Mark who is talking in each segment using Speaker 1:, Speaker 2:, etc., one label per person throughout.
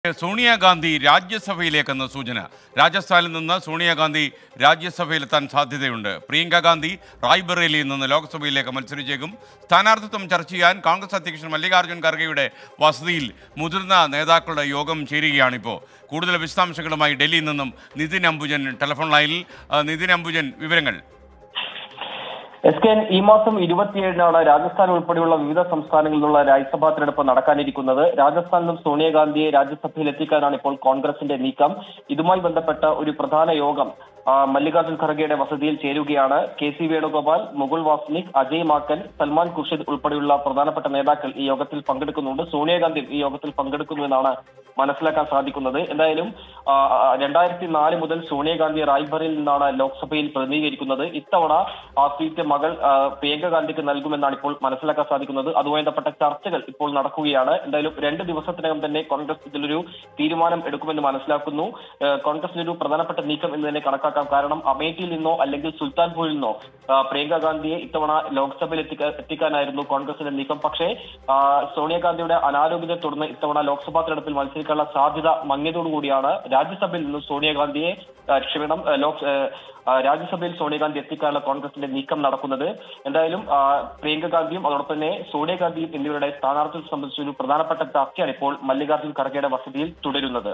Speaker 1: സോണിയാഗാന്ധി രാജ്യസഭയിലേക്കെന്ന സൂചന രാജസ്ഥാനിൽ നിന്ന് സോണിയാഗാന്ധി രാജ്യസഭയിലെത്താൻ സാധ്യതയുണ്ട് പ്രിയങ്ക ഗാന്ധി റായ്ബറേലിയിൽ നിന്ന് ലോക്സഭയിലേക്ക് മത്സരിച്ചേക്കും സ്ഥാനാർത്ഥിത്വം ചർച്ച ചെയ്യാൻ കോൺഗ്രസ് അധ്യക്ഷൻ മല്ലികാർജ്ജുൻ ഖർഗെയുടെ വസതിയിൽ മുതിർന്ന നേതാക്കളുടെ യോഗം ചേരുകയാണിപ്പോൾ കൂടുതൽ വിശദാംശങ്ങളുമായി ഡൽഹിയിൽ നിന്നും നിതിൻ അംബുജൻ ടെലിഫോൺ ലൈനിൽ ആ, നിതിൻ അംബുജൻ വിവരങ്ങൾ
Speaker 2: എസ് കെ എൻ ഈ മാസം ഇരുപത്തിയേഴിനാണ് രാജസ്ഥാൻ ഉൾപ്പെടെയുള്ള വിവിധ സംസ്ഥാനങ്ങളിൽ നിന്നുള്ള രാജ്യസഭാ തെരഞ്ഞെടുപ്പ് നടക്കാനിരിക്കുന്നത് രാജസ്ഥാനിലും സോണിയാഗാന്ധിയെ രാജ്യസഭയിൽ എത്തിക്കാനാണ് ഇപ്പോൾ കോൺഗ്രസിന്റെ നീക്കം ഇതുമായി ബന്ധപ്പെട്ട ഒരു പ്രധാന യോഗം ആ, മല്ലികാർജ്ജുൻ ഖർഗെയുടെ വസതിയിൽ ചേരുകയാണ് കെ സി വേണുഗോപാൽ മുകുൾ വാസ്നിക് അജയ് മാക്കൻ സൽമാൻ ഖുർഷിദ് ഉൾപ്പെടെയുള്ള പ്രധാനപ്പെട്ട നേതാക്കൾ ഈ യോഗത്തിൽ പങ്കെടുക്കുന്നുണ്ട് സോണിയാഗാന്ധി ഈ യോഗത്തിൽ പങ്കെടുക്കുന്നുവെന്നാണ് മനസ്സിലാക്കാൻ സാധിക്കുന്നത് എന്തായാലും ആ, ആ, രണ്ടായിരത്തി നാല് മുതൽ സോണിയാഗാന്ധി റായ്ബറിൽ നിന്നാണ് ലോക്സഭയിൽ പ്രതിനിധീകരിക്കുന്നത് ഇത്തവണ ആ സീറ്റ് മകൾ ആ, പ്രിയങ്ക ഗാന്ധിക്ക് നൽകുമെന്നാണ് ഇപ്പോൾ മനസ്സിലാക്കാൻ സാധിക്കുന്നത് അതുമായി ബന്ധപ്പെട്ട ചർച്ചകൾ ഇപ്പോൾ നടക്കുകയാണ് എന്തായാലും രണ്ട് ദിവസത്തിനകം തന്നെ കോൺഗ്രസ് ഇതിലൊരു തീരുമാനം എടുക്കുമെന്ന് മനസ്സിലാക്കുന്നു ആ, കോൺഗ്രസിന്റെ ഒരു പ്രധാനപ്പെട്ട നീക്കം എന്ന് തന്നെ കണക്കാക്കാം കാരണം അമേഠിയിൽ നിന്നോ അല്ലെങ്കിൽ സുൽത്താൻപൂരിൽ നിന്നോ ആ, പ്രിയങ്ക ഗാന്ധിയെ ഇത്തവണ ലോക്സഭയിൽ എത്തിക്ക- എത്തിക്കാനായിരുന്നു കോൺഗ്രസിന്റെ നീക്കം പക്ഷേ ആ, സോണിയാഗാന്ധിയുടെ അനാരോഗ്യത്തെ തുടർന്ന് ഇത്തവണ ലോക്സഭാ തെരഞ്ഞെടുപ്പിൽ മത്സരിക്കാനുള്ള സാധ്യത മങ്ങിയതോടുകൂടിയാണ് രാജ്യസഭയിൽ നിന്ന് സോണിയാഗാന്ധിയെ ആ, ക്ഷമിക്കണം ആ, ലോക് ആ, ആ, രാജ്യസഭയിൽ സോണിയാഗാന്ധി എത്തിക്കാനുള്ള കോൺഗ്രസിന്റെ നീക്കം നടക്കുന്നത് എന്തായാലും ആ, പ്രിയങ്ക ഗാന്ധിയും അതോടൊപ്പം തന്നെ സോണിയാഗാന്ധിയും എന്നിവരുടെ സ്ഥാനാർത്ഥിയെ സംബന്ധിച്ച ഒരു പ്രധാനപ്പെട്ട ചർച്ചയാണ് ഇപ്പോൾ മല്ലികാർജ്ജുൻ ഖർഗെയുടെ വസതിയിൽ തുടരുന്നത്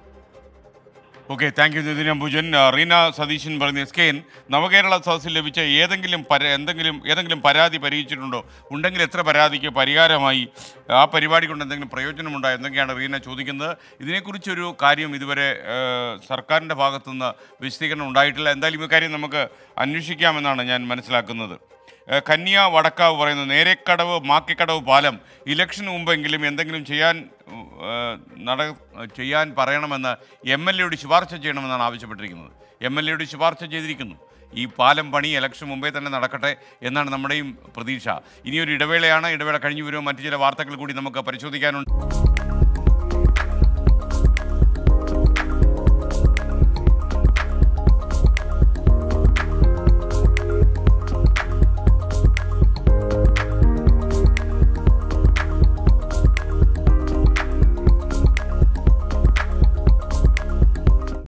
Speaker 1: okay thank you Nitin Ambujan ആ, റീന സതീശൻ പറഞ്ഞ എസ് കെ എൻ നവകേരള സദസ്സിൽ ലഭിച്ച ഏതെങ്കിലും പര എന്തെങ്കിലും ഏതെങ്കിലും പരാതി പരിഹരിച്ചിട്ടുണ്ടോ ഉണ്ടെങ്കിൽ എത്ര പരാതിക്ക് പരിഹാരമായി ആ പരിപാടി കൊണ്ട് എന്തെങ്കിലും പ്രയോജനമുണ്ടോ എന്നൊക്കെയാണ് റീന ചോദിക്കുന്നത് ഇതിനെക്കുറിച്ചൊരു കാര്യം ഇതുവരെ ആ, സർക്കാരിൻ്റെ ഭാഗത്തുനിന്ന് വിശദീകരണം ഉണ്ടായിട്ടില്ല എന്തായാലും ഈ കാര്യം നമുക്ക് അന്വേഷിക്കാമെന്നാണ് ഞാൻ മനസ്സിലാക്കുന്നത് ഏഹ് കന്യ വടക്കാവ് പറയുന്നു നേരെക്കടവ് മാക്കിക്കടവ് പാലം ഇലക്ഷന് മുമ്പെങ്കിലും എന്തെങ്കിലും ചെയ്യാൻ ഉം, ഏഹ് നട ചെയ്യാൻ പറയണമെന്ന് എം എൽ എയോട് ശുപാർശ ചെയ്യണമെന്നാണ് ആവശ്യപ്പെട്ടിരിക്കുന്നത് എം എൽ എയോട് ശുപാർശ ചെയ്തിരിക്കുന്നു ഈ പാലം പണി ഇലക്ഷൻ മുമ്പേ തന്നെ നടക്കട്ടെ എന്നാണ് നമ്മുടെയും പ്രതീക്ഷ ഇനിയൊരു ഇടവേളയാണ് ഇടവേള കഴിഞ്ഞു വരുമ്പോൾ മറ്റു ചില വാർത്തകൾ കൂടി നമുക്ക് പരിശോധിക്കാനുണ്ട്